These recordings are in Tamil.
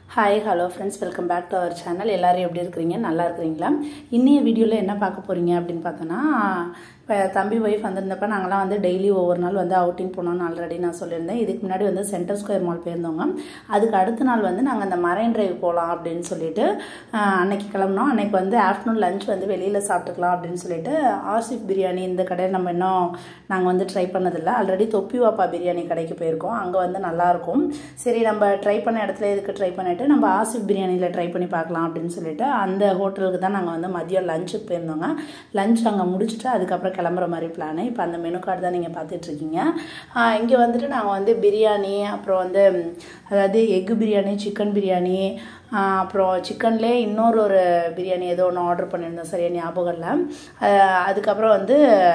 Hi hello friends welcome back to our channel எல்லாரும் எப்படி இருக்கிறீங்க நல்லா இருக்கிறீங்களா இன்னைய வீடியோவில் என்ன பார்க்க போகிறீங்க அப்படின்னு பார்த்தோன்னா இப்போ தம்பி ஒய்ஃப் வந்திருந்தப்ப நாங்களாம் வந்து டெய்லி ஒவ்வொரு நாள் வந்து அவுட்டிங் போனோம்னு ஆல்ரெடி நான் சொல்லியிருந்தேன் இதுக்கு முன்னாடி வந்து சென்டர் ஸ்கொயர் மால் போயிருந்தோங்க அதுக்கு அடுத்த நாள் வந்து நாங்கள் அந்த மரைன் டிரைவ் போகலாம் அப்படின்னு சொல்லிட்டு ஆஹ், அன்னைக்கு கிளம்புனோம் அன்னைக்கு வந்து ஆஃப்டர்நூன் லஞ்ச் வந்து வெளியில் சாப்பிட்டுக்கலாம் அப்படின்னு சொல்லிட்டு ஆசிஃப் பிரியாணி இந்த கடையை நம்ம இன்னும் நாங்கள் வந்து ட்ரை பண்ணதில்லை ஆல்ரெடி தொப்பி வாப்பா பிரியாணி கடைக்கு போயிருக்கோம் அங்கே வந்து நல்லாயிருக்கும் சரி நம்ம ட்ரை பண்ண இடத்துல இதுக்கு ட்ரை பண்ணிட்டு நம்ம ஆசிஃப் பிரியாணியில் ட்ரை பண்ணி பார்க்கலாம் அப்படின்னு சொல்லிட்டு அந்த ஹோட்டலுக்கு தான் நாங்கள் வந்து மதியம் லஞ்சுக்கு போயிருந்தோங்க லஞ்ச் அங்கே முடிச்சுட்டு அதுக்கப்புறம் கிளம்புற மாதிரி பிளானு இப்போ அந்த மெனு கார்டு தான் நீங்கள் பார்த்துட்ருக்கீங்க இங்கே வந்துட்டு நாங்கள் வந்து பிரியாணி அப்புறம் வந்து ம், அதாவது எக்கு பிரியாணி சிக்கன் பிரியாணி ஆஹ் அப்புறம் சிக்கன்லேயே இன்னொரு ஒரு பிரியாணி ஏதோ ஒன்று ஆர்டர் பண்ணியிருந்தோம் சரியா ஞாபகம் இல்லை ஆஹ் அதுக்கப்புறம் வந்து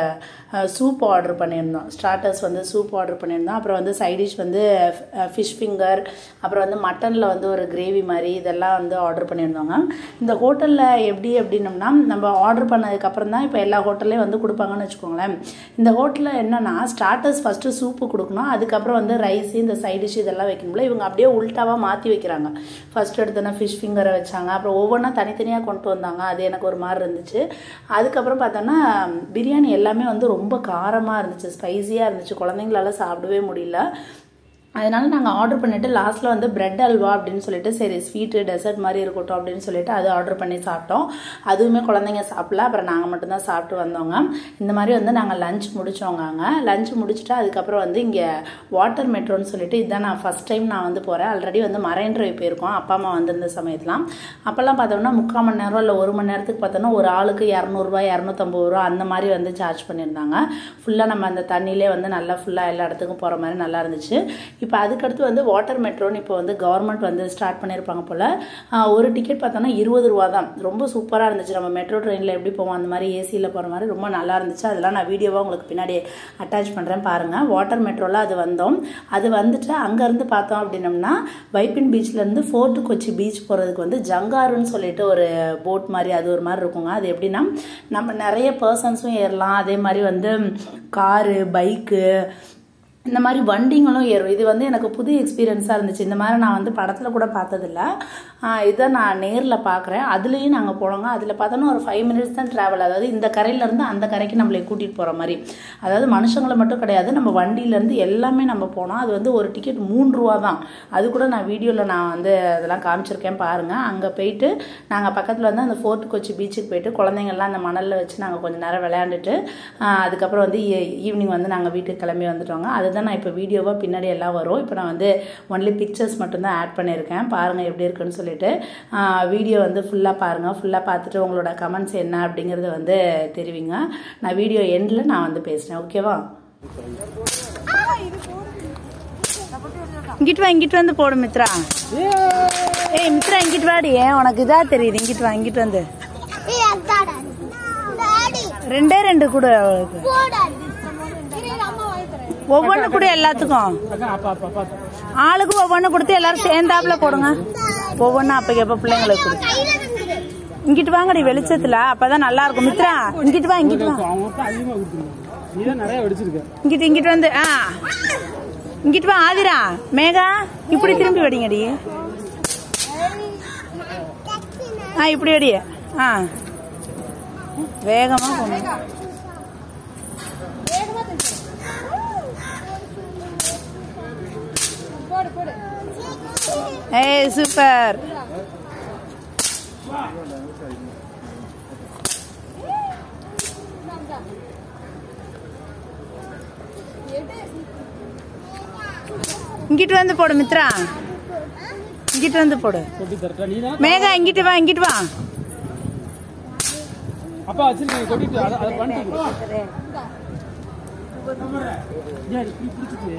சூப் ஆர்டர் பண்ணியிருந்தோம் ஸ்டார்டர்ஸ் வந்து சூப் ஆர்டர் பண்ணியிருந்தோம் அப்புறம் வந்து சைட் டிஷ் வந்து ஃபிஷ் ஃபிங்கர் அப்புறம் வந்து மட்டனில் வந்து ஒரு கிரேவி மாதிரி இதெல்லாம் வந்து ஆர்டர் பண்ணியிருந்தோங்க இந்த ஹோட்டலில் எப்படி அப்படின்னம்னா நம்ம ஆர்டர் பண்ணதுக்கப்புறம் தான் இப்போ எல்லா ஹோட்டல்லையும் வந்து கொடுப்பாங்கன்னு வச்சுக்கோங்களேன் இந்த ஹோட்டலில் என்னன்னா ஸ்டார்டர்ஸ் ஃபஸ்ட்டு சூப்பு கொடுக்கணும் அதுக்கப்புறம் வந்து ரைஸ் இந்த சைட் டிஷ் இதெல்லாம் வைக்கணும்ல இவங்க அப்படியே உல்ட்டாவாக மாற்றி வைக்கிறாங்க ஃபர்ஸ்ட் எடுத்தோன்னா ஃபிஷ் ஃபிங்கரை வச்சாங்க அப்புறம் ஒவ்வொன்றா தனித்தனியாக கொண்டு வந்தாங்க அது எனக்கு ஒரு மாதிரி இருந்துச்சு அதுக்கப்புறம் பார்த்தோன்னா பிரியாணி எல்லாமே வந்து ரொம்ப காரமாக இருந்துச்சு ஸ்பைசியாக இருந்துச்சு குழந்தைங்களால சாப்பிடவே முடியல அதனால நாங்கள் ஆர்டர் பண்ணிட்டு லாஸ்ட்டில் வந்து பிரெட் அல்வா அப்படின்னு சொல்லிட்டு சரி ஸ்வீட்டு டெசர்ட் மாதிரி இருக்கட்டும் அப்படின்னு சொல்லிட்டு அது ஆர்டர் பண்ணி சாப்பிட்டோம் அதுவுமே குழந்தைங்க சாப்பிடல அப்புறம் நாங்கள் மட்டும்தான் சாப்பிட்டு வந்தோங்க இந்த மாதிரி வந்து நாங்கள் லஞ்ச் முடிச்சோங்க அங்கே லஞ்ச் முடிச்சுட்டு அதுக்கப்புறம் வந்து இங்கே வாட்டர் மெட்ரோன்னு சொல்லிட்டு இதுதான் நான் ஃபஸ்ட் டைம் நான் வந்து போகிறேன் ஆல்ரெடி வந்து மரைன் டிரைவ் போயிருக்கோம் அப்பா அம்மா வந்திருந்த சமயத்துலாம் அப்போல்லாம் பார்த்தோம்னா முக்கால் மணி நேரம் இல்லை ஒரு மணி நேரத்துக்கு பார்த்தோன்னா ஒரு ஆளுக்கு இரநூறுபா இரநூத்தம்பது ரூபா அந்த மாதிரி வந்து சார்ஜ் பண்ணியிருந்தாங்க ஃபுல்லாக நம்ம அந்த தண்ணியிலே வந்து நல்லா ஃபுல்லாக எல்லா இடத்துக்கும் போகிற மாதிரி நல்லா இருந்துச்சு இப்போ அதுக்கடுத்து வந்து வாட்டர் மெட்ரோன்னு இப்போ வந்து கவர்மெண்ட் வந்து ஸ்டார்ட் பண்ணியிருப்பாங்க போல் ஒரு டிக்கெட் பார்த்தோன்னா இருபது ரூபா தான் ரொம்ப சூப்பராக இருந்துச்சு நம்ம மெட்ரோ ட்ரெயினில் எப்படி போவோம் அந்த மாதிரி ஏசியில் போகிற மாதிரி ரொம்ப நல்லா இருந்துச்சு அதெல்லாம் நான் வீடியோவாக உங்களுக்கு பின்னாடி அட்டாச் பண்ணுறேன் பாருங்கள் வாட்டர் மெட்ரோவில் அது வந்தோம் அது வந்துட்டு அங்கேருந்து பார்த்தோம் அப்படின்னம்னா வைப்பின் பீச்லேருந்து ஃபோர்ட்டு கொச்சி பீச் போகிறதுக்கு வந்து ஜங்காருன்னு சொல்லிட்டு ஒரு போட் மாதிரி அது ஒரு மாதிரி இருக்குங்க அது எப்படின்னா நம்ம நிறைய பர்சன்ஸும் ஏறலாம் அதே மாதிரி வந்து காரு பைக்கு இந்த மாதிரி வண்டிங்களும் ஏறும் இது வந்து எனக்கு புது எக்ஸ்பீரியன்ஸாக இருந்துச்சு இந்த மாதிரி நான் வந்து படத்தில் கூட பார்த்ததில்ல ஆஹ் இதை நான் நேரில் பார்க்குறேன் அதுலேயும் நாங்கள் போனோங்க அதில் பார்த்தோன்னா ஒரு ஃபைவ் மினிட்ஸ் தான் ட்ராவல் அதாவது இந்த கரையிலேருந்து அந்த கரைக்கு நம்மளை கூட்டிகிட்டு போகிற மாதிரி அதாவது மனுஷங்களை மட்டும் கிடையாது நம்ம வண்டியிலேருந்து எல்லாமே நம்ம போனோம் அது வந்து ஒரு டிக்கெட் மூணு ரூபா தான் அது கூட நான் வீடியோவில் நான் வந்து அதெல்லாம் காமிச்சிருக்கேன் பாருங்கள் அங்கே போயிட்டு நாங்கள் பக்கத்தில் வந்து அந்த ஃபோர்ட் கொச்சி பீச்சுக்கு போயிட்டு குழந்தைங்கள்லாம் அந்த மணலில் வச்சு நாங்கள் கொஞ்சம் நேரம் விளையாண்டுட்டு ஆஹ் அதுக்கப்புறம் வந்து ஈவினிங் வந்து நாங்கள் வீட்டுக்கு கிளம்பி வந்துட்டோங்க அதுதான் நான் இப்போ வீடியோவாக பின்னாடி எல்லாம் வரும் இப்போ நான் வந்து ஒன்லி பிக்சர்ஸ் மட்டும்தான் ஆட் பண்ணியிருக்கேன் பாருங்கள் எப்படி இருக்குன்னு சொல்லிட்டு வீடியோ வந்து ஃபுல்லாக பாருங்கள் ஃபுல்லாக பார்த்துட்டு உங்களோட கமெண்ட்ஸ் என்ன அப்படிங்கிறத வந்து தெரிவிங்க நான் வீடியோ எண்டில் நான் வந்து பேசுகிறேன் ஓகேவா இங்கிட்டு வா இங்கிட்டு வந்து போடு மித்ரா ஏய் மித்ரா இங்கிட்டு வாடி ஏன் உனக்கு இதா தெரியுது இங்கிட்டு வா இங்கிட்டு வந்து ரெண்டே ரெண்டு கூட அவளுக்கு ஒவ்வொன்று கூட எல்லாத்துக்கும் ஆளுக்கு ஒவ்வொன்று கொடுத்து எல்லாரும் சேர்ந்தாப்புல போடுங்க ஒவ்வொன்றும் அப்ப எப்ப பிள்ளைங்களுக்கு கொடுத்து இங்கிட்டு வாங்கடி வெளிச்சத்துல அப்பதான் நல்லா இருக்கும் மித்ரா இங்கிட்டு வா இங்கிட்டு வா அவங்க மட்டும் அதிகமா கொடுத்துருங்க நீ தான் நிறைய வெடிச்சிருக்க இங்கிட்டு இங்கிட்டு வந்து ஆ இங்கிட்டு வா ஆதிரா மேகா இப்படி திரும்பி வெடிங்கடி ஆ இப்படி வெடி ஆ வேகமா போகணும் ஏய் சூப்பர் இங்கிட்டு வந்து போடு மித்ரா இங்கிட்டு வந்து போடு கொட்டி தரட்டா நீ தான் மேகா இங்கிட்டு வா இங்கிட்டு வா அப்பா வச்சிருக்கீங்க கொட்டிட்டு அதை அதை பண்ணிட்டு கொடு. ஏன் இப்படி பிடிச்சிட்டு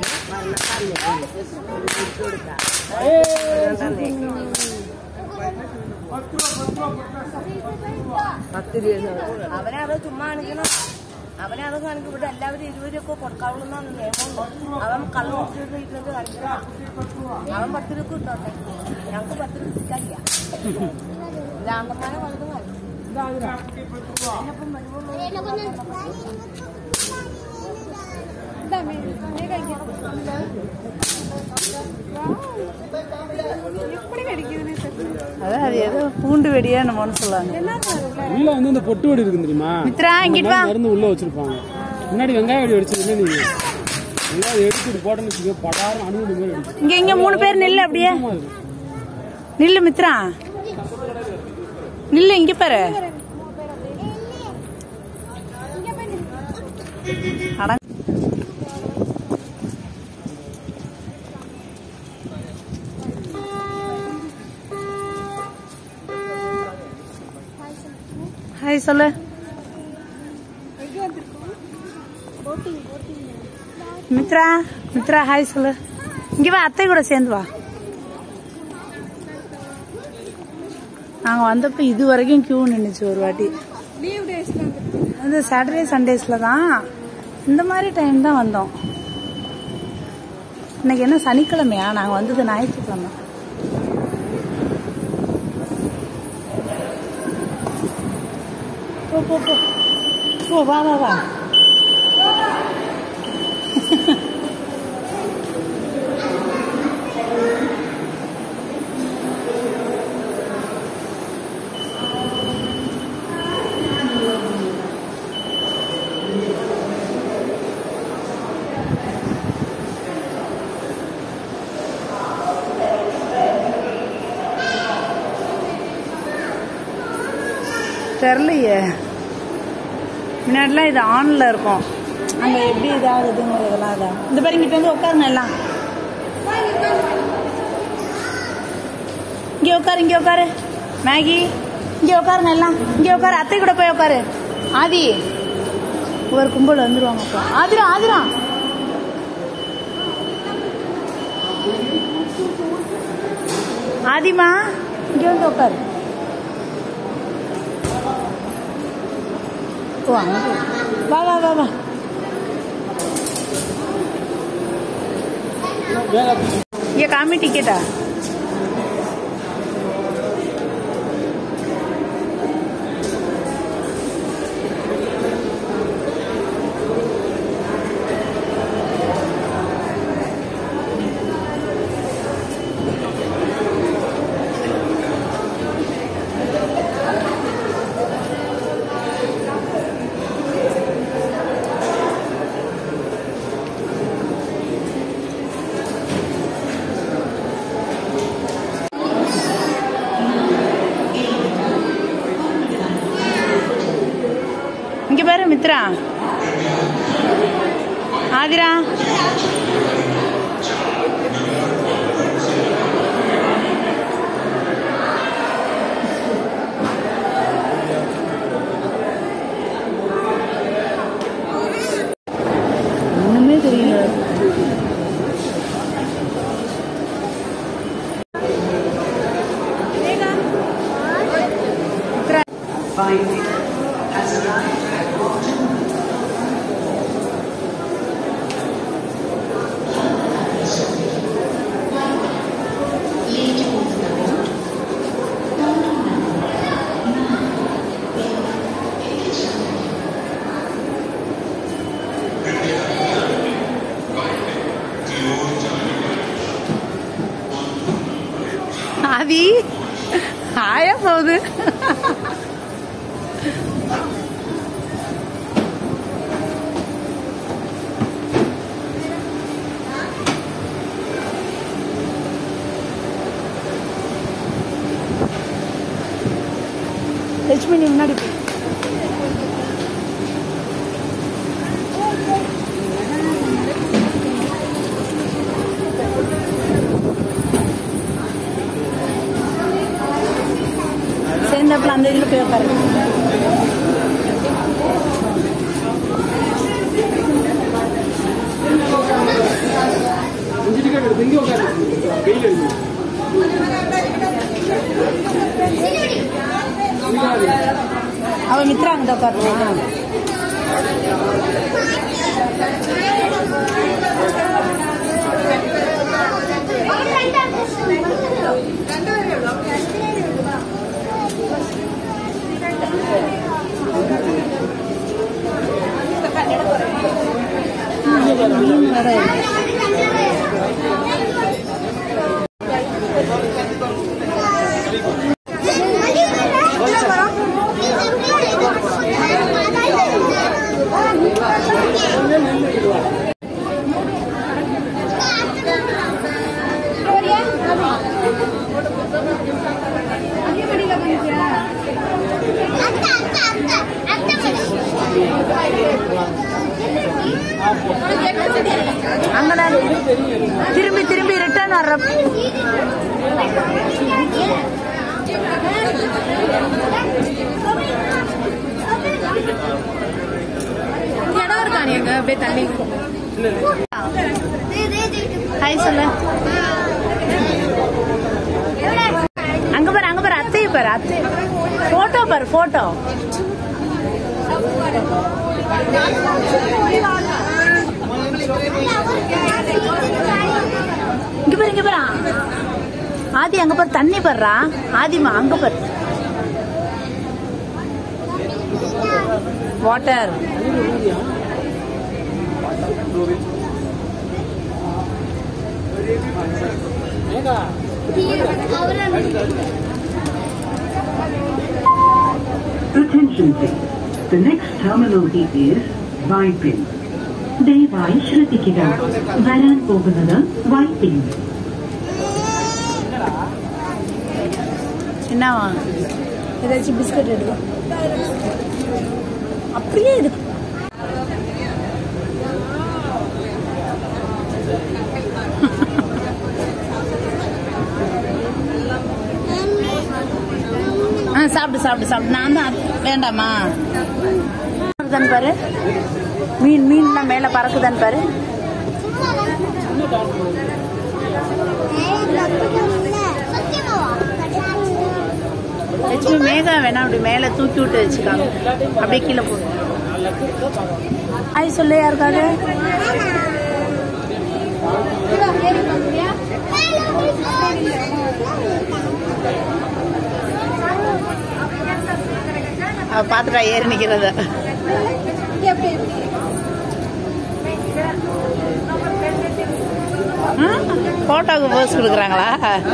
അവനെ അത് ചുമ്മാ കാണിക്കണം അവനെ അത് കാണിക്കപ്പെട്ട് എല്ലാവരും ഇരുപത് ഒക്കെ കൊടുക്കാവുള്ളതാണ് നിയമം അവൻ കള്ളു കുടിച്ചിട്ട് ഇരുന്നത് കാണിക്കണം അവൻ പത്ത് രൂപ കിട്ടോട്ടെ ഞങ്ങൾക്ക് പത്ത് രൂപ കിട്ടാനില്ല ഭ്രാന്തന്മാരെ വലുതും കാണിക്കും இப்படி அதான் அது ஏதோ பூண்டு வெடியா என்னமோன்னு சொல்லுவாங்க உள்ள வந்து இந்த பொட்டு வெடி இருக்கு தெரியுமா மித்ரா இங்கிட்டு வா மருந்து உள்ள வச்சிருப்பாங்க முன்னாடி வெங்காய வெடி அடிச்சிருந்தே நீங்க எல்லாம் அதை எடுத்துட்டு போட்டோன்னு வச்சுக்கோ படாரம் அணுகுடி மாதிரி அடிக்கும் இங்க இங்க மூணு பேர் நில்லு அப்படியே நில்லு மித்ரா நில்லு இங்க பாரு அட ஹாய் சொல்லு மித்ரா மித்ரா ஹாய் சொல்லு இங்க வா அத்தை கூட சேர்ந்து வா நாங்க வந்தப்ப இது வரைக்கும் கியூ நின்னுச்சு ஒரு வாட்டி வந்து சாட்டர்டே சண்டேஸ்ல தான் இந்த மாதிரி டைம் தான் வந்தோம் இன்னைக்கு என்ன சனிக்கிழமையா நாங்க வந்தது ஞாயிற்றுக்கிழமை போ போ போ போ வா வா வா தெரிலையே முன்னாடிலாம் இது ஆன்ல இருக்கும் அங்க எப்படி இதாகுதுங்கிறதெல்லாம் இதான் இந்த பாரு இங்கிட்ட வந்து உட்காருங்க எல்லாம் இங்க உட்காரு இங்க உட்காரு மேகி இங்க உட்காருங்க எல்லாம் இங்க உட்காரு அத்தை கூட போய் உட்காரு ஆதி ஒரு கும்பல் வந்துருவாங்க அப்போ ஆதிரா ஆதிரா ஆதிமா இங்க வந்து உட்காரு ஓ அங்க வா வா வா வா இங்க காமி டிக்கெட்டா இங்க பாரு மித்ரா ஆதிரா ஒண்ணுமே தெரியல மித்ரா ஆதி ஆயா போகுது லட்சுமி நீ முன்னாடி போ. சேர்ந்தாப்புல அந்த இதில் போய் உட்காரு அஞ்சு டிக்கெட் எடுத்து இங்கே உட்காந்து வெயில் அடிக்கும் அவன் மித்ரா அங்கே உட்காருமா மீன் வேற இருக்கு. அங்கதான் திரும்பி திரும்பி ரிட்டர்ன் வர்ற இடம் இருக்கானே எங்க அப்படியே தண்ணி ஹாய் சொல்லு அங்க பாரு அங்க பாரு அத்தையை பாரு அத்தை போட்டோ பாரு போட்டோ இங்க பாரு இங்க பாரு ஆதி அங்க பாரு தண்ணி பாருடா ஆதிமா அங்க பாரு water Attention please. The next terminal is Vipin. ദയവായി ശ്രദ്ധിക്കുക വരാൻ പോകുന്നത് വൈപ്പിൻ என்னவா ஏதாச்சும் பிஸ்கட் எடுக்கும் அப்படியே இருக்கு ஆ சாப்பிடு சாப்பிடு சாப்பிடு நான் தான் அத்- வேண்டாமா பறக்குதான்னு பாரு மீன் மீன்லாம் மேலே பறக்குதான்னு பாரு லட்சுமி மேகா வேணா அப்படி மேலே தூக்கி விட்டு வச்சுக்காங்க அப்படியே கீழே போடு ஆய் சொல்லு யாருக்காக அவ பாத்துட்டா ஏறி நிக்கிறத போட்டோக்கு போஸ் கொடுக்குறாங்களா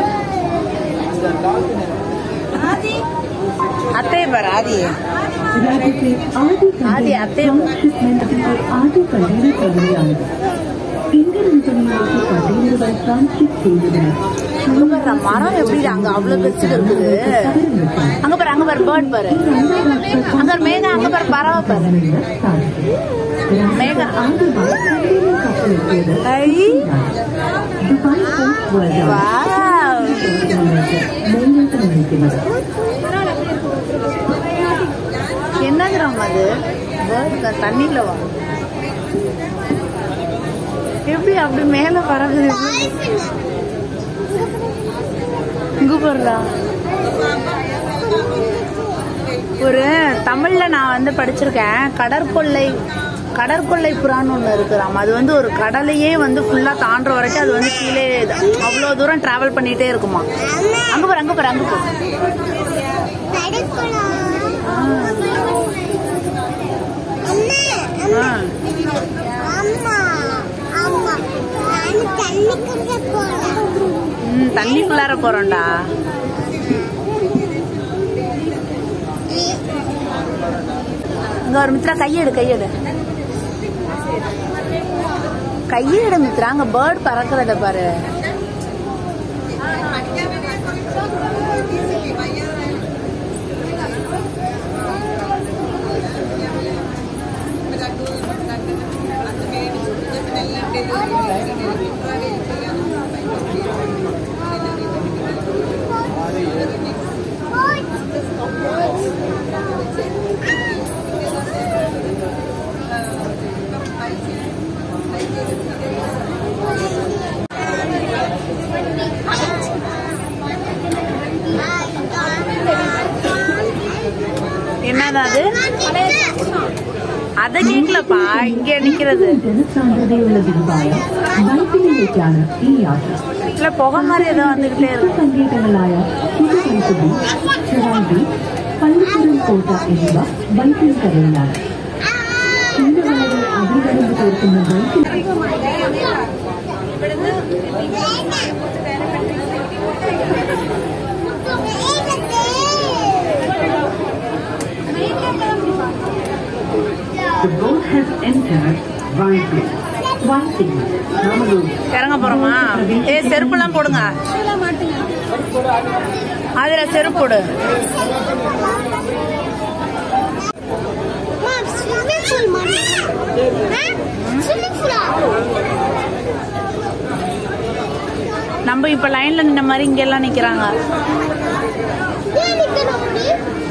அத்தையை பாரு ஆதி രാജ്യത്തെ ആദ്യ ആദ്യ അത്തേ- ഷിപ്മെന്റിന്റെ ആദ്യ കണ്ടെയ്നർ പദ്ധതിയാണിത് ഇന്ത്യൻ വിപണിയിലേക്ക് കണ്ടെയ്നറുകൾ ട്രാൻസ്ഷിപ്പ് ചെയ്യുന്നതിന് அங்க பாரு மரம் எப்படி அங்க அவ்வளவு பெருசுல இருக்குது அங்க பாரு அங்க பாரு பேர்ட் பாரு அங்க ஒரு மேகம் அங்க பாரு பறவை பாரு மேகம் ആദ്യമായി കണ്ടെയ്നർ കപ്പലെത്തിയത് ஐ ദുബായ് പോർട്ട് വേൾഡ് வாவ் മുന്നോട്ട് നിർമ്മിക്കുന്നത് என்னங்கிறாம அது பேர்ட் தான் தண்ணியில வா எப்படி அப்படி மேல பறகுது இங்க போடுறா ஒரு தமிழ்ல நான் வந்து படிச்சிருக்கேன் கடற்கொள்ளை கடற்கொள்ளை புறான்னு ஒன்று இருக்குறாம் அது வந்து ஒரு கடலையே வந்து ஃபுல்லா தாண்டுற வரைக்கும் அது வந்து கீழே அவ்வளோ தூரம் டிராவல் பண்ணிட்டே இருக்குமா அங்க பாரு அங்க பாரு அங்க பாரு ஆ. ம் தண்ணிக்குள்ளார போறோம்டா இங்க ஒரு மித்ரா கையெடு கையெடு கையெடு மித்ரா அங்க பேர்ட் பறக்கிறத பாரு என்னது அது அத கேக்கலப்பா இங்க நிக்கிறது ജനസാന്ദ്രതയുള്ള ദിനമായ വൈപ്പിനിലേക്കാണ് ഈ യാത്ര இல்ல புகை மாதிரி ஏதோ வந்துகிட்டே இருக்கு സങ്കേതങ്ങളായ പുതുവൈപ്പ് ബീച്ച് ചെറായി ബീച്ച് പള്ളിപ്പുറം കോട്ട എന്നിവ വൈപ്പിൻ കരയിലാണ് ചൂടുവളകൾ അതിർകടന്ന് തീർക്കുന്ന Vypin The boat has entered Vipin. Vipin, Namalur. இறங்க போறோமா ஏ செருப்புலாம் போடுங்க அதுல செருப்பு போடு ஸ்விம்மிங் பூல் மாதிரி ஸ்விம்மிங் பூலா நம்ம இப்ப லைன்ல நின்ன மாதிரி இங்க எல்லாம் நிக்கிறாங்க ஏன் நிக்கணும் அப்படி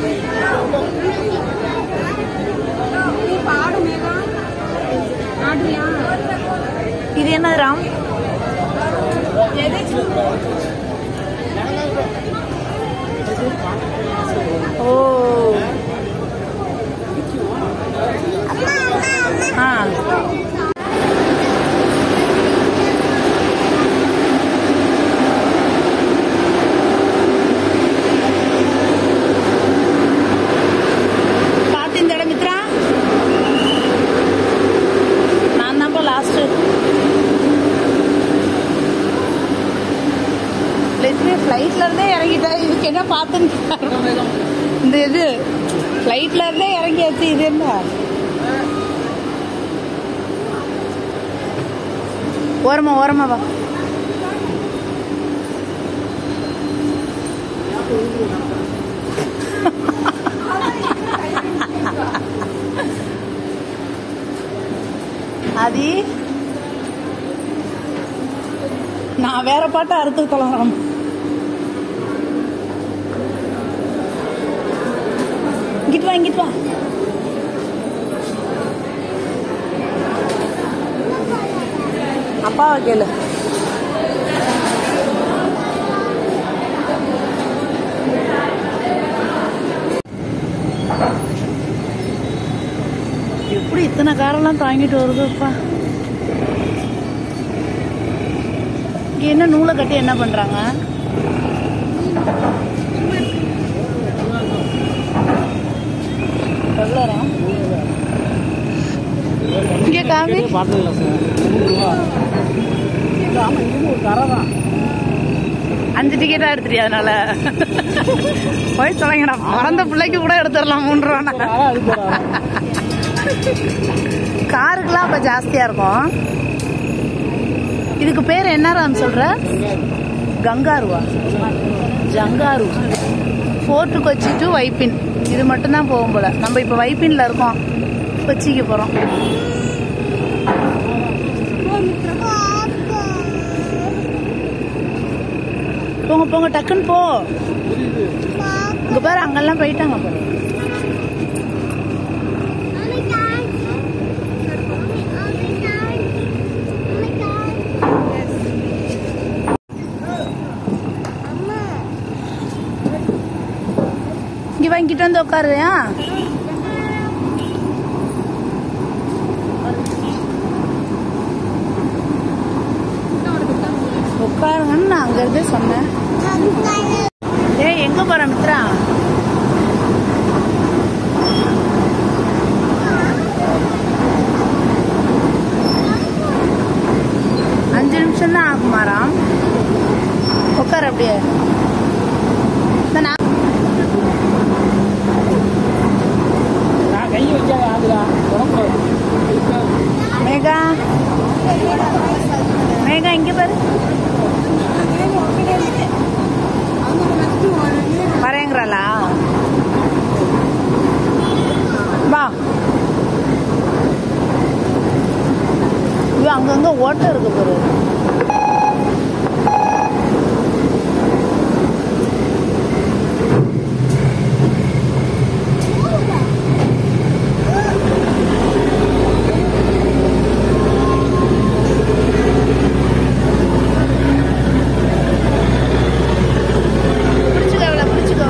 இது என்னது ராம் ஓ ஆ பார்த்து இந்த இடம் மித்ரா நான் தான்ப்பா லாஸ்ட்டு லட்சுமி ஃப்ளைட்ல இருந்தே இறங்கிட்டா இதுக்கு என்ன பார்த்துன்னு இந்த இது ஃப்ளைட்ல இருந்தே இறங்கியாச்சு இது என்ன ஓரமா ஓரமா வா ஆதி நான் வேற பாட்டை அறுத்து தொலைறோம் இங்கிட்டு வா இங்கிட்டு வா அப்பாவை கேளு எப்படி இத்தனை காரெல்லாம் தாங்கிட்டு வருதுப்பா இங்க என்ன நூலை கட்டி என்ன பண்றாங்க எவ்வளோ இங்க காமி பார்த்ததில்ல சார் நூறு ரூபா ஆமா இங்கே ஒரு கரை தான் அஞ்சு டிக்கெட்டா எடுத்துட்டியா அதனால போய் தொலைங்கடா பிறந்த பிள்ளைக்கு கூட எடுத்துடலாம் மூன்று ரூபா கரை அதுக்கு ஒரு அரை. காருக்குலாம் அப்ப ஜாஸ்தியா இருக்கும் இதுக்கு பேர் என்ன ராம் சொல்ற கங்காருவா ஜங்காரு ஃபோர்ட்டு கொச்சி டு வைப்பின் இது மட்டும்தான் போகும் போல நம்ம இப்போ வைப்பின்ல இருக்கோம் கொச்சிக்கு போறோம் போங்க போங்க டக்குன்னு போ இங்க பாரு அங்கெல்லாம் போயிட்டாங்க பாரு இங்க வாங்கிட்டு வந்து உட்காரு ஆ? உட்காருங்கன்னு நான் அங்க இருந்தே சொன்னேன் ஏய் எங்க போற மித்ரா அஞ்சு நிமிஷம் தான் ஆகுமாராம் உட்கார் அப்படியே இந்த நான் நான் கை வைக்காத ஆகுதா தொடக்கூடாது மேகா மேகா இங்க பாரு வரேங்கிறாளா வா ஐயோ அங்கங்க ஓட்டை இருக்கு பாரு பிடிச்சுக்கோ அவளை பிடிச்சுக்கோ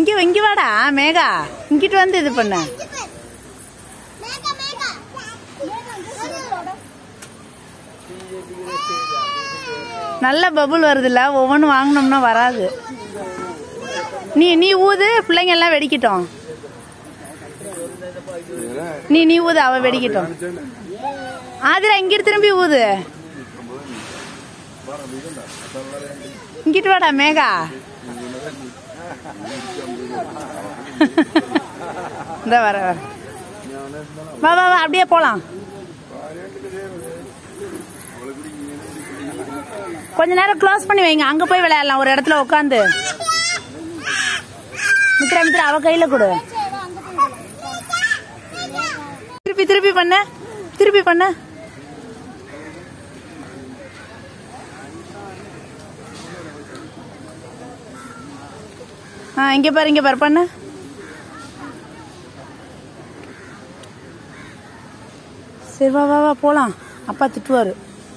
இங்க இங்க வாடா மேகா இங்கிட்டு வந்து இது பண்ண மேகா மேகா நல்ல பபுள் வருதுல்ல ஒவ்வொன்றும் வாங்கினோம்னா வராது நீ நீ ஊது பிள்ளைங்க எல்லாம் வெடிக்கட்டும் நீ நீ ஊது அவ வெடிக்கட்டும் ஆதிரா இங்கிட்டு திரும்பி ஊது இங்கிட்டு வாடா மேகா இந்த வர வர வா வா வா அப்படியே போலாம் கொஞ்ச நேரம் க்ளோஸ் பண்ணி வைங்க அங்க போய் விளையாடலாம் ஒரு இடத்துல உட்காந்து மித்ரா மித்ரா அவ கையில கொடு திருப்பி திருப்பி பண்ண திருப்பி பண்ண ஆ இங்க பாரு இங்க பாரு பண்ணு சரி வா வா வா போலாம் அப்பா திட்டுவாரு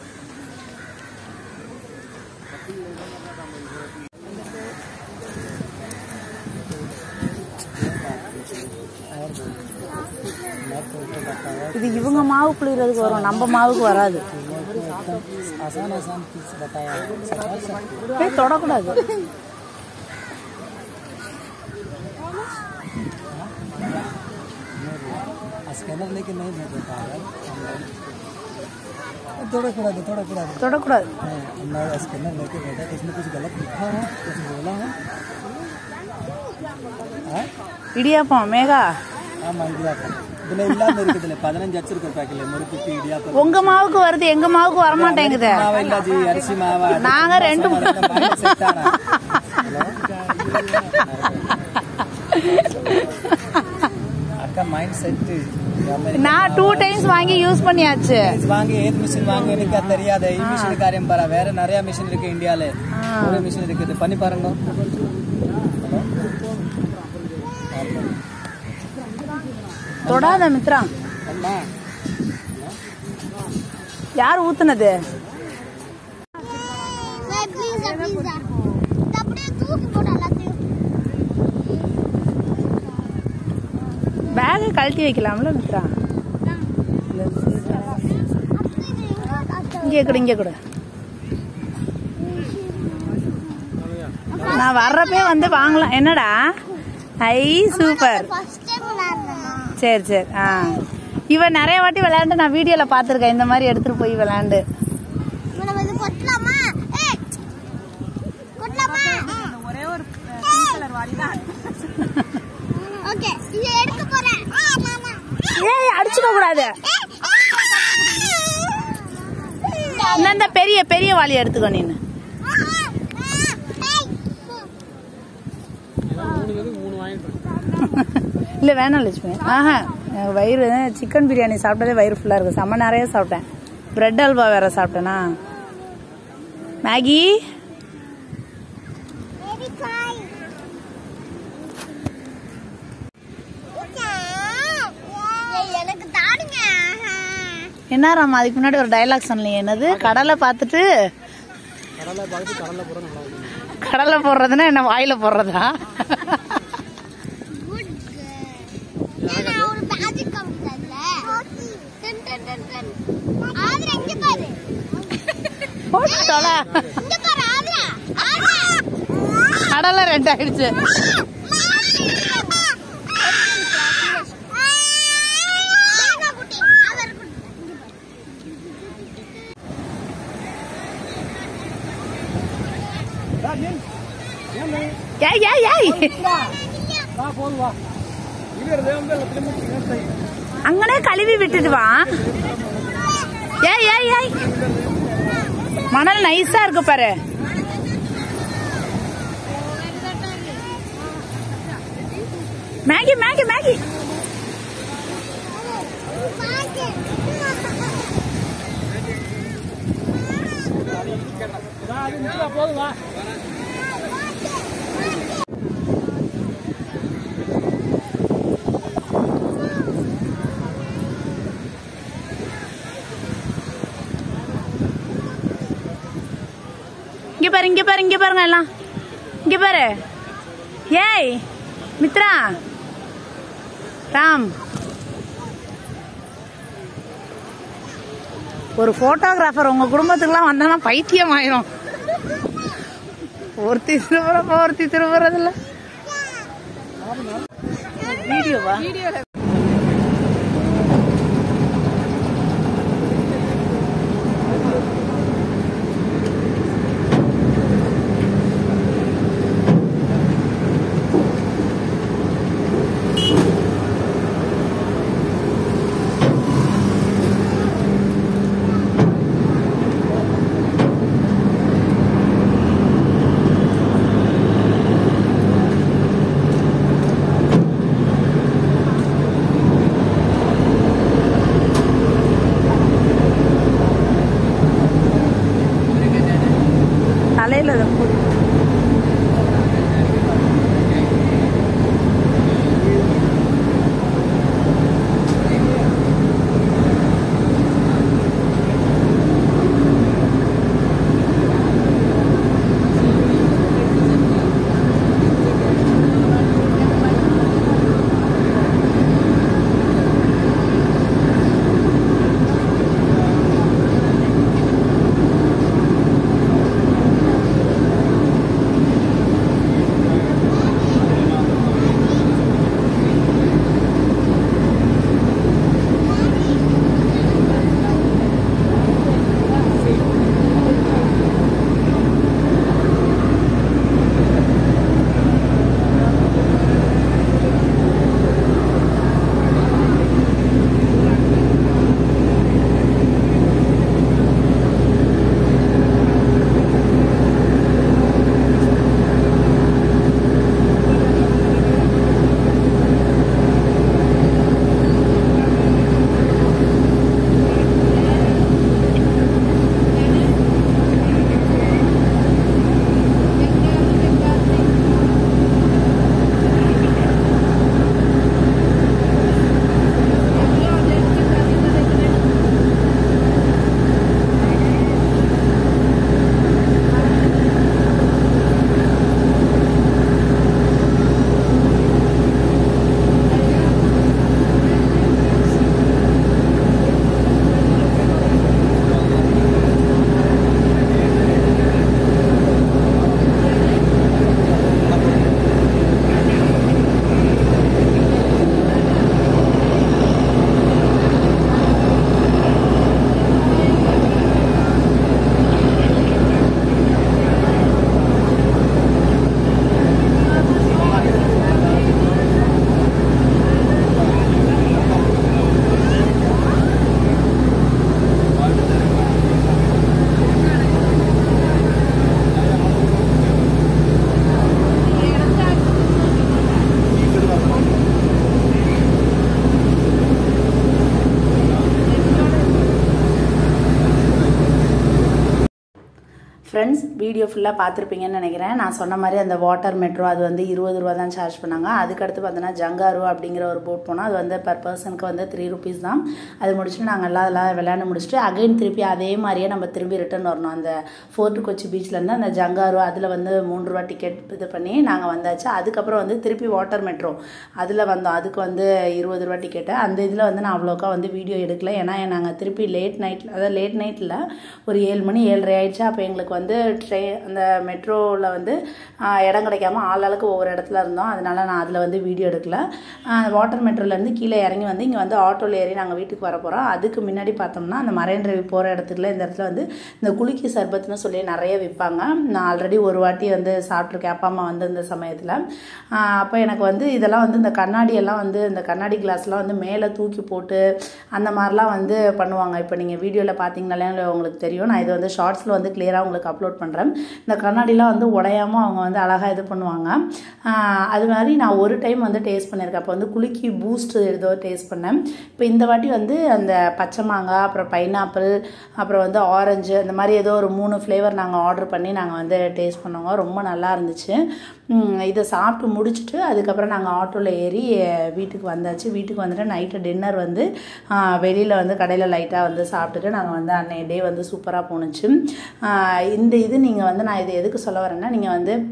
இது இவங்க மாவு புளியறதுக்கு வரும் நம்ம மாவுக்கு வராது போய் தொடக்கூடாது स्कैनर लेके नहीं भेज पाएगा थोड़ा थोड़ा थोड़ा थोड़ा தொடக்கூடாது मैं स्कैनर लेके भेजा तो इसमें कुछ गलत लिखा है कुछ बोला है இடியாப்பம் மேகா ஆமாம் இடியாப்பம் இதில் இல்லாமல் இருக்குதுல்ல பதினஞ்சு வச்சிருக்கோம் பேக்கில் முறுக்குக்கு இடியாப்பம் உங்க மாவுக்கு வருது எங்க மாவுக்கு வர மாட்டேங்குது மாவு இல்ல ஜி அரிசி மாவா நாங்க ரெண்டு செட் ஆனா அக்கா மைண்ட் செட் நான் டூ டைம்ஸ் வாங்கி யூஸ் பண்ணியாச்சு வாங்கி ஏது மிஷின் வாங்க எனக்கு அது தெரியாது இந்த மிஷின் காரியம் பாரு வேற நிறைய மிஷின் இருக்கு இந்தியால ஒரு மிஷின் இருக்குது பண்ணி பாருங்க தொடாத மித்ரா அம்மா யார் ஊத்துனது பீஸா பீஸா அப்படியே தூக்கி போட்டு எல்லாத்தையும் பேகை கழட்டி வைக்கலாம்ல மித்ரா இங்கே கொடு இங்கே கொடு நான் வர்றப்பே வந்து வாங்கலாம் என்னடா ஐ சூப்பர் ஃபர்ஸ்ட் டைம் விளையாடுறேன் சரி சரி ஆ இவன் நிறைய வாட்டி விளையாண்டு நான் வீடியோல பார்த்துருக்கேன் இந்த மாதிரி எடுத்துட்டு போய் விளையாண்டு நம்ம இது கொட்டலாமா ஏய் கொட்டலாமா ஒரே ஒரு பிங்க் கலர் வாளி தான் ஓகே இது எடுக்க போறேன் மாமா ஏய் அடிச்சுக்க கூடாது இந்த இந்த பெரிய பெரிய வாளி எடுத்துக்கோ நீனு மூணு பேருக்கு மூணு வாங்கிட்டு இல்ல வேணாம் லட்சுமி ஆஹா எனக்கு வயிறு சிக்கன் பிரியாணி சாப்பிட்டதே வயிறு ஃபுல்லா இருக்கு செம்ம நிறைய சாப்பிட்டேன் பிரெட் அல்வா வேற சாப்பிட்டேனா மேகி எனக்கு தாடுங்க என்ன ராமா அதுக்கு முன்னாடி ஒரு டைலாக் சொன்னீங்க என்னது கடலை பார்த்துட்டு கடலை பார்த்து கடலை போட நல்லா இருக்கும் கடலை போடுறதுன்னா என்ன வாயில போடுறதா குட் நான் ஒரு மேஜிக் காமிச்சதுல டன் டன் டன் டன் ஆதிரா இங்க பாரு போட்டு தொலை. இங்க பாரு ஆதிரா ஆதிரா கடலை ரெண்டு ஆயிடுச்சு ஏய் ஏய் ஏய் வா போதும் வா இது வந்து எல்லாத்துலேயுமே சிக்கன் ஃப்ரை அங்கனே கழுவி விட்டுட்டு வா ஏய் ஏய் ஏய் மணல் நைஸா இருக்கு பாரு மேகி மேகி மேகி வா அது நிற்கலாம் போதும் வா இங்க பாரு இங்க பாரு இங்க பாருங்க எல்லாம் இங்க பாரு ஏய் மித்ரா ராம் ஒரு போட்டோகிராஃபர் உங்க குடும்பத்துக்குலாம் வந்தானா பைத்தியம் ஆயிரும் ஒருத்தி திரும்புறப்ப ஒருத்தி திரும்புறதில்ல வீடியோவா தலையில இதை போடு. ஃப்ரெண்ட்ஸ் வீடியோ ஃபுல்லாக பார்த்துருப்பீங்கன்னு நினைக்கிறேன் நான் சொன்ன மாதிரி அந்த வாட்டர் மெட்ரோ அது வந்து இருபது ரூபா தான் சார்ஜ் பண்ணாங்க அதுக்கடுத்து பார்த்தோன்னா ஜங்காரு அப்படிங்கிற ஒரு போட் போனோம் அது வந்து பர் பர்சனுக்கு வந்து த்ரீ ருபீஸ் தான் அது முடிச்சுட்டு நாங்கள் எல்லாம் அதெல்லாம் விளையாண்டு முடிச்சுட்டு அகைன் திருப்பி அதே மாதிரியே நம்ம திரும்பி ரிட்டர்ன் வரணும் அந்த ஃபோர்ட்டு கொச்சி பீச்லேருந்து அந்த ஜங்காரு அதில் வந்து மூன்று ரூபா டிக்கெட் இது பண்ணி நாங்கள் வந்தாச்சு அதுக்கப்புறம் வந்து திருப்பி வாட்டர் மெட்ரோ அதில் வந்தோம் அதுக்கு வந்து இருபது ரூபா டிக்கெட்டு அந்த இதில் வந்து நான் அவ்வளோக்கா வந்து வீடியோ எடுக்கல ஏன்னா நாங்கள் திருப்பி லேட் நைட்டில் அதாவது லேட் நைட்டில் ஒரு ஏழு மணி ஏழரை ஆயிடுச்சு அப்போ எங்களுக்கு வந்து ட்ரெயின் அந்த மெட்ரோவில் வந்து ஆஹ், இடம் கிடைக்காம ஆளாளுக்கு ஒவ்வொரு இடத்துல இருந்தோம் அதனால நான் அதில் வந்து வீடியோ எடுக்கல வாட்டர் மெட்ரோலேருந்து கீழே இறங்கி வந்து இங்கே வந்து ஆட்டோவில் ஏறி நாங்கள் வீட்டுக்கு வர போகிறோம் அதுக்கு முன்னாடி பார்த்தோம்னா அந்த மரைன் டிரைவ் போகிற இடத்துல இந்த இடத்துல வந்து இந்த குலுக்கி சர்பத்னு சொல்லி நிறைய விற்பாங்க நான் ஆல்ரெடி ஒரு வாட்டி வந்து சாப்பிட்ருக்கேன் அப்பா அம்மா வந்து இந்த சமயத்தில் அப்போ எனக்கு வந்து இதெல்லாம் வந்து இந்த கண்ணாடி எல்லாம் வந்து இந்த கண்ணாடி கிளாஸ்லாம் வந்து மேலே தூக்கி போட்டு அந்த மாதிரிலாம் வந்து பண்ணுவாங்க இப்போ நீங்கள் வீடியோவில் பார்த்தீங்கனாலே உங்களுக்கு தெரியும் நான் இது வந்து ஷார்ட்ஸில் வந்து கிளியராக உங்களுக்கு அப்லோட் பண்ணுறேன் இந்த கண்ணாடிலாம் வந்து உடையாம அவங்க வந்து அழகாக இது பண்ணுவாங்க ஆஹ் அது மாதிரி நான் ஒரு டைம் வந்து டேஸ்ட் பண்ணியிருக்கேன் அப்போ வந்து குலுக்கி பூஸ்ட் ஏதோ டேஸ்ட் பண்ணேன் இப்போ இந்த வாட்டி வந்து அந்த பச்சை மாங்காய் அப்புறம் பைனாப்பிள் அப்புறம் வந்து ஆரஞ்சு அந்த மாதிரி ஏதோ ஒரு மூணு ஃப்ளேவர் நாங்கள் ஆர்டர் பண்ணி நாங்கள் வந்து டேஸ்ட் பண்ணோங்க ரொம்ப நல்லா இருந்துச்சு உம், இதை சாப்பிட்டு முடிச்சுட்டு அதுக்கப்புறம் நாங்கள் ஆட்டோவில் ஏறி அஹ், வீட்டுக்கு வந்தாச்சு வீட்டுக்கு வந்துட்டு நைட்டு டின்னர் வந்து வெளியில் வந்து கடையில் லைட்டாக வந்து சாப்பிட்டுட்டு நாங்கள் வந்து அன்னைய டே வந்து சூப்பராக போணுச்சு ஆஹ் இந்த இது நீங்கள் வந்து நான் இது எதுக்கு சொல்ல வரேன்னா நீங்கள் வந்து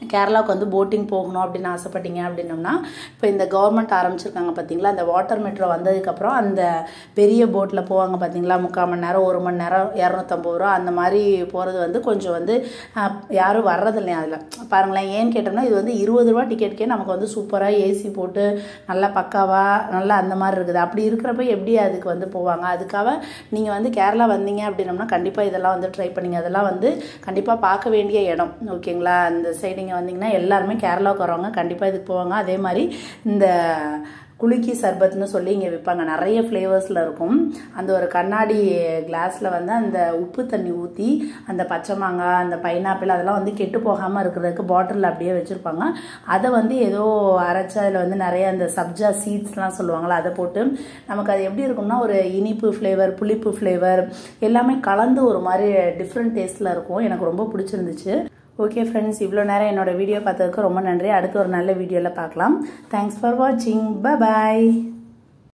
கேரளாவுக்கு வந்து போட்டிங் போகணும் அப்படின்னு ஆசைப்பட்டீங்க அப்படின்னோம்னா இப்போ இந்த கவர்மெண்ட் ஆரம்பிச்சிருக்காங்க பார்த்தீங்களா அந்த வாட்டர் மெட்ரோ வந்ததுக்கப்புறம் அந்த பெரிய போட்டில் போவாங்க பார்த்தீங்களா முக்கால் மணி நேரம் ஒரு மணி நேரம் இரநூத்தம்பது ரூபா அந்த மாதிரி போகிறது வந்து கொஞ்சம் வந்து அஹ், யாரும் வர்றதில்லையா அதில் பாருங்களேன் ஏன்னு கேட்டோம்னா இது வந்து இருபது ரூபா டிக்கெட்டுக்கே நமக்கு வந்து சூப்பராக ஏசி போட்டு நல்லா பக்காவாக நல்லா அந்த மாதிரி இருக்குது அப்படி இருக்கிறப்ப எப்படி அதுக்கு வந்து போவாங்க அதுக்காக நீங்கள் வந்து கேரளா வந்தீங்க அப்படின்னோம்னா கண்டிப்பாக இதெல்லாம் வந்து ட்ரை பண்ணீங்க அதெல்லாம் வந்து கண்டிப்பாக பார்க்க வேண்டிய இடம் ஓகேங்களா அந்த சைடு நீங்கள் வந்தீங்கன்னா எல்லாருமே கேரளாவுக்கு வரவங்க கண்டிப்பாக இதுக்கு போவாங்க அதே மாதிரி இந்த குலுக்கி சர்பத்னு சொல்லி இங்கே விற்பாங்க நிறைய ஃப்ளேவர்ஸில் இருக்கும் அந்த ஒரு கண்ணாடி கிளாஸில் வந்து அந்த உப்பு தண்ணி ஊற்றி அந்த பச்சை மாங்காய் அந்த பைனாப்பிள் அதெல்லாம் வந்து கெட்டு போகாமல் இருக்கிறதுக்கு பாட்டிலில் அப்படியே வச்சுருப்பாங்க அதை வந்து ஏதோ அரைச்சி அதில் வந்து நிறைய அந்த சப்ஜா சீட்ஸ்லாம் சொல்லுவாங்களா அதை போட்டு நமக்கு அது எப்படி இருக்கும்னா ஒரு இனிப்பு ஃப்ளேவர் புளிப்பு ஃப்ளேவர் எல்லாமே கலந்து ஒரு மாதிரி டிஃப்ரெண்ட் டேஸ்ட்டில் இருக்கும் எனக்கு ரொம்ப பிடிச்சிருந்துச்சு ஓகே ஃப்ரெண்ட்ஸ் இவ்வளோ நேரம் என்னோட வீடியோ பார்த்ததுக்கு ரொம்ப நன்றி அடுத்து ஒரு நல்ல வீடியோவில் பார்க்கலாம் தேங்க்ஸ் ஃபார் வாட்சிங் பை